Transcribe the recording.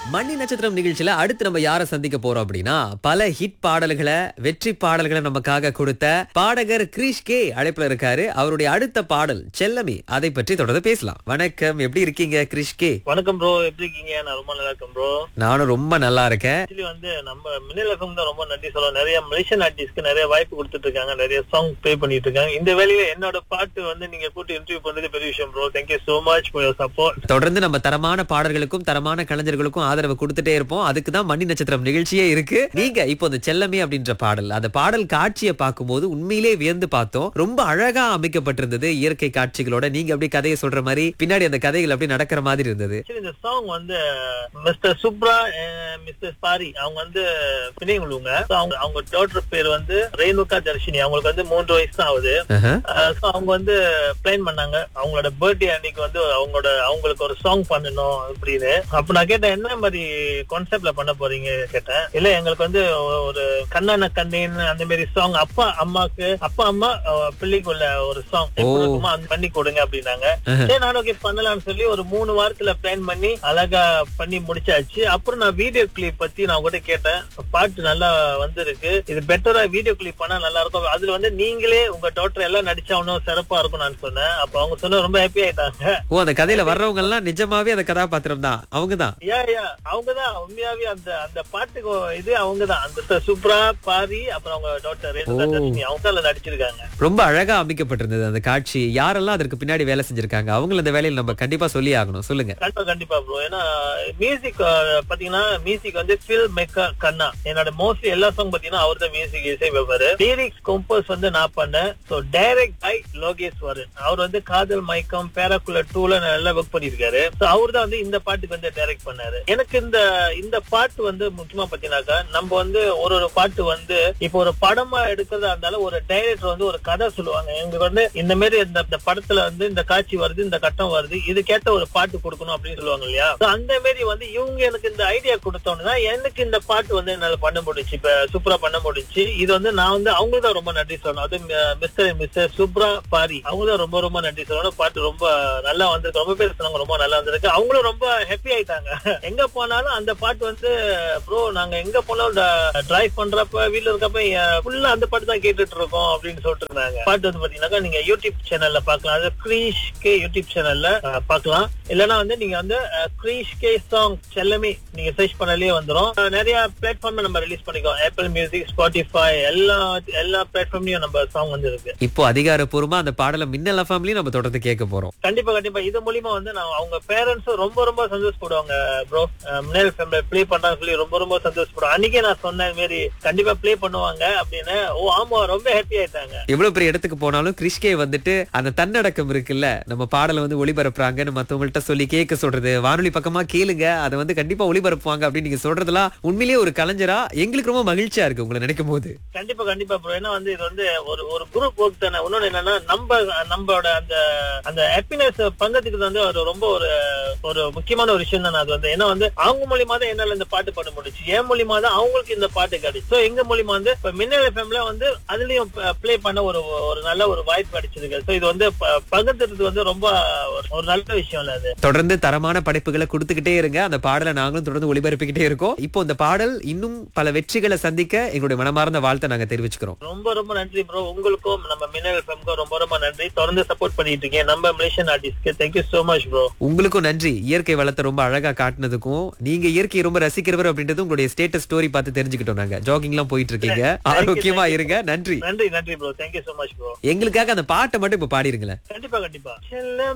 மணி நட்சத்திரம் நிகழ்ச்சியில அடுத்து நம்ம யாரை சந்திக்க போறோம் அப்படின்னா பல ஹிட் பாடல்களை வெற்றி பாடல்களை நமக்காக கொடுத்த பாடகர் கிரீஷ் கே அழைப்புல இருக்காரு அவருடைய அடுத்த பாடல் செல்லமே அதை பற்றி தொடர்ந்து பேசலாம் வணக்கம் எப்படி இருக்கீங்க கிரீஷ் கே வணக்கம் ப்ரோ எப்படி இருக்கீங்க நான் ரொம்ப நல்லா இருக்கேன் ப்ரோ நானும் ரொம்ப நல்லா இருக்கேன் ஆக்சுவலி வந்து நம்ம மின்னல் எஃப்எம் தான் ரொம்ப நன்றி சொல்லுவோம் நிறைய மலேசியன் ஆர்டிஸ்ட்க்கு நிறைய வாய்ப்பு கொடுத்துட்டு இருக்காங்க நிறைய சாங் ப்ளே பண்ணிட்டு இருக்காங்க இந்த வேலையில என்னோட பாட்டு வந்து நீங்க கூட்டு இன்டர்வியூ பண்றது பெரிய விஷயம் bro thank you so much for your support தொடர்ந்து நம்ம தரமான பாடல்களுக்கும் தரமான கலைஞர்களுக்கும் ஆதரவு கொடுத்துட்டே இருப்போம் அதுக்கு தான் மணி நட்சத்திரம் நிகழ்ச்சியே இருக்கு நீங்க இப்போ இந்த செல்லமே அப்படின்ற பாடல் அந்த பாடல் காட்சியை பார்க்கும்போது உண்மையிலே வியந்து பார்த்தோம் ரொம்ப அழகா அமைக்கப்பட்டிருந்தது இயற்கை காட்சிகளோட நீங்க அப்படியே கதையை சொல்ற மாதிரி பின்னாடி அந்த கதைகள் அப்படி நடக்கிற மாதிரி இருந்தது ஆக்சுவலி இந்த சாங் வந்து மிஸ்டர் சுப்ரா மிஸ்டர் பாரி அவங்க வந்து பிணையங்களுங்க So, அவங்க அவங்க டாக்டர் பேர் வந்து ரேணுகா தர்ஷினி அவங்களுக்கு வந்து மூன்று வயசு தான் ஆகுது ஆஹா. சோ அவங்க வந்து பிளான் பண்ணாங்க அவங்களோட பர்த்டே அன்னைக்கு வந்து அவங்களோட அவங்களுக்கு ஒரு சாங் பண்ணணும் அப்படின்னு அப்ப நான் கேட்டேன் என்ன மாதிரி கான்செப்ட்ல பண்ண போறீங்க கேட்டேன் இல்ல எங்களுக்கு வந்து ஒ- ஒரு கண்ணான கண்ணேன்னு அந்த மாதிரி சாங் அப்பா அம்மாக்கு அப்பா அம்மா அஹ், பிள்ளைக்குள்ள ஒரு சாங் இருக்குமோ அந்த பண்ணி கொடுங்க அப்படின்னாங்க சரி நானும் ஓகே பண்ணலாம்னு சொல்லி ஒரு மூணு வாரத்துல பிளான் பண்ணி அழகா பண்ணி முடிச்சாச்சு அப்புறம் நான் வீடியோ கிளிப் பத்தி நான் கூட கேட்டேன் பாட்டு நல்லா வந்திருக்கு இது பெட்டரா வீடியோ கிளிப் பண்ணா நல்லா இருக்கும் அதுல வந்து நீங்களே உங்க டாக்டர் எல்லாம் நடிச்சா இன்னும் சிறப்பா இருக்கும் நான் சொன்னேன் அப்ப அவங்க சொன்ன ரொம்ப ஹாப்பி ஆயிட்டாங்க ஓ அந்த கதையில வர்றவங்க எல்லாம் நிஜமாவே அந்த கதாபாத்திரம் தான் அவங்கதான் யா யா அவங்கதான் உண்மையாவே அந்த அந்த பாட்டுக்கு இது அவங்கதான் அந்த சுப்ரா பாரி அப்புறம் அவங்க டாக்டர் ரேணுகா ஓ. தர்ஷினி அவங்க தான் அதுல நடிச்சிருக்காங்க ரொம்ப அழகா அமைக்கப்பட்டிருந்தது அந்த காட்சி யாரெல்லாம் அதற்கு பின்னாடி வேலை செஞ்சிருக்காங்க அவங்கள இந்த வேலையில நம்ம கண்டிப்பா சொல்லி ஆகணும் சொல்லுங்க கண்டிப்பா கண்டிப்பா ப்ரோ ஏன்னா மியூசிக் பாத்தீங்கன்னா மியூசிக் வந்து ஃபில் மேக்கர் கண்ணா என்னோட மோஸ்ட்லி எல்லா சாங் பாத்தீங்கன்னா அவர் தான் மியூசிக் இசை வைப்பாரு லிரிக்ஸ் கம்போஸ் வந்து நான் பண்ணேன் சோ டைரக்ட் பை லோகேஸ்வரன் அவர் வந்து காதல் மயக்கம் பேராக்குள்ள டூல நல்லா ஒர்க் பண்ணிருக்காரு சோ அவர் தான் வந்து இந்த பாட்டுக்கு வந்து டைரக்ட் பண்ணாரு எனக்கு இந்த இந்த பாட்டு வந்து முக்கியமா பாத்தீங்கன்னாக்கா நம்ம வந்து ஒரு ஒரு பாட்டு வந்து இப்போ ஒரு படமா எடுக்கிறதா இருந்தாலும் ஒரு டைரக்டர் வந்து ஒரு கதை சொல்லுவாங்க எங்களுக்கு வந்து இந்த மாதிரி இந்த இந்த படத்துல வந்து இந்த காட்சி வருது இந்த கட்டம் வருது இதுக்கேத்த ஒரு பாட்டு கொடுக்கணும் அப்படின்னு சொல்லுவாங்க இல்லையா So, அந்த மாதிரி வந்து இவங்க எனக்கு இந்த ஐடியா கொடுத்தோன்னா எனக்கு இந்த பாட்டு வந்து என்னால பண்ண முடிச்சு இப்ப சூப்பரா பண்ண முடிச்சு இது வந்து நான் வந்து அவங்க தான் ரொம்ப நன்றி சொல்லணும் அது மிஸ்டர் மிஸ்டர் சுப்ரா பாரி அவங்க தான் ரொம்ப ரொம்ப நன்றி சொல்லணும் பாட்டு ரொம்ப நல்லா வந்திருக்கு ரொம்ப பேர் சொன்னாங்க ரொம்ப நல்லா வந்திருக்கு அவங்களும் ரொம்ப ஹாப்பி ஆயிட்டாங்க எங்க போனாலும் அந்த பாட்டு வந்து ப்ரோ நாங்க எங்க போனாலும் டிரைவ் பண்றப்ப வீட்ல இருக்கப்ப ஃபுல்லா அந்த பாட்டு தான் கேட்டுட்டு இருக்கோம் அப்படின்னு சொல்லிட்டு இருந்தாங்க பாட்டு வந்து பாத்தீங்கன்னாக்கா நீங்க யூடியூப் சேனல்ல பாக்கலாம் அது கிரீஷ் கே யூடியூப் சேனல்ல பாக்கலாம் இல்லனா வந்து நீங்க வந்து கிரீஷ் கே சாங் செல்லமே நீங்க சர்ச் பண்ணாலே வந்துரும் அஹ், நிறைய பிளாட்ஃபார்ம்ல நம்ம ரிலீஸ் பண்ணிக்கோம் ஆப்பிள் மியூசிக் ஸ்பாட்டிஃபை எல்லா எல்லா பிளாட்ஃபார்ம்லயும் நம்ம சாங் வந்து இருக்கு இப்போ அதிகாரப்பூர்வமா அந்த பாடலை மின்னல் எஃப்எம்லயும் நம்ம தொடர்ந்து கேட்க போறோம் கண்டிப்பா கண்டிப்பா இது மூலியமா வந்து நான் அவங்க பேரண்ட்ஸும் ரொம்ப ரொம்ப சந்தோஷப்படுவாங்க ப்ரோ முன்னேல் ஃபேமிலி ப்ளே பண்றாங்கன்னு சொல்லி ரொம்ப ரொம்ப சந்தோஷப்படுவோம் அன்னைக்கே நான் சொன்ன மாரி கண்டிப்பா ப்ளே பண்ணுவாங்க அப்படின்னு ஓ ஆமா ரொம்ப ஹாப்பி ஆயிட்டாங்க எவ்வளவு பெரிய இடத்துக்கு போனாலும் கிறிஸ்கே வந்துட்டு அந்த தன்னடக்கம் இருக்குல்ல நம்ம பாடலை வந்து ஒளிபரப்புறாங்கன்னு மத்தவங்கள்ட்ட சொல்லி கேட்க சொல்றது வானொலி பக்கமா கேளுங்க அதை வந்து கண்டிப்பா ஒளிபரப்புவாங்க அப்படின்னு நீங்க சொல்றதெல்லாம் உண்மையிலேயே ஒரு கலைஞரா எங்களுக்கு ரொம்ப மகிழ்ச்சியா இருக்கு உங்களை நினைக்கும் போது கண்டிப்பா கண்டிப்பா ப்ரோ ஏன்னா வந்து இது வந்து ஒரு ஒரு குரூப் ஒர்க் தானே இன்னொன்னு என்னன்னா நம்ம நம்மளோட அந்த அந்த ஹாப்பினஸ் பங்கத்துக்கு வந்து ஒரு ரொம்ப ஒரு ஒரு முக்கியமான ஒரு விஷயம் தானே அது வந்து ஏன்னா வந்து அவங்க மூலியமா தான் என்னால இந்த பாட்டு பண்ண முடிச்சு என் மூலியமா தான் அவங்களுக்கு இந்த பாட்டு கிடைச்சு So, எங்க மூலியமா வந்து இப்ப மின்னல் எஃப்எம்ல வந்து அதுலயும் ப்ளே பண்ண ஒரு ஒரு நல்ல ஒரு வாய்ப்பு கிடைச்சிருக்கு சோ இது வந்து ப- பகிர்ந்துறது வந்து ரொம்ப ஒரு- ஒரு நல்ல விஷயம் இல்ல அது தொடர்ந்து தரமான படைப்புகளை கொடுத்துக்கிட்டே இருங்க அந்த பாடலை நாங்களும் தொடர்ந்து ஒளிபரப்பிக்கிட்டே இருக்கோம் இப்போ இந்த பாடல் இன்னும் பல வெற்றிகளை சந்திக்க எங்களுடைய மனமார்ந்த வாழ்த்தை நாங்க தெரிவிச்சுக்கிறோம் ரொம்ப ரொம்ப நன்றி ப்ரோ உங்களுக்கும் நம்ம மின்னல் எஃப்எம்க்கும் ரொம்ப ரொம்ப நன்றி தொடர்ந்து சப்போர்ட் பண்ணிட்டு இருக்கேன் நம்ம மலேசியன் ஆர்டிஸ்ட்க்கு தேங்க்யூ சோ மச் ப்ரோ உங்களுக்கும் நன்றி இயற்கை வளத்தை ரொம்ப அழகா காட்டுனதுக்கும் நீங்க இயற்கையை ரொம்ப ரசிக்கிறவர் அப்படின்றது உங்களுடைய ஸ்டேட்டஸ் ஸ்டோரி பார்த்து தெரிஞ்சுக்கிட்டோம் நாங்க ஜாகிங் எல்லாம் போயிட்டு இருக்கீங்க ஆரோக்கியமா இருங்க நன்றி நன்றி நன்றி bro thank you so much bro எங்களுக்காக அந்த பாட்டை மட்டும் இப்ப பாடிருங்களேன் கண்டிப்பா கண்டிப்பா செல்ல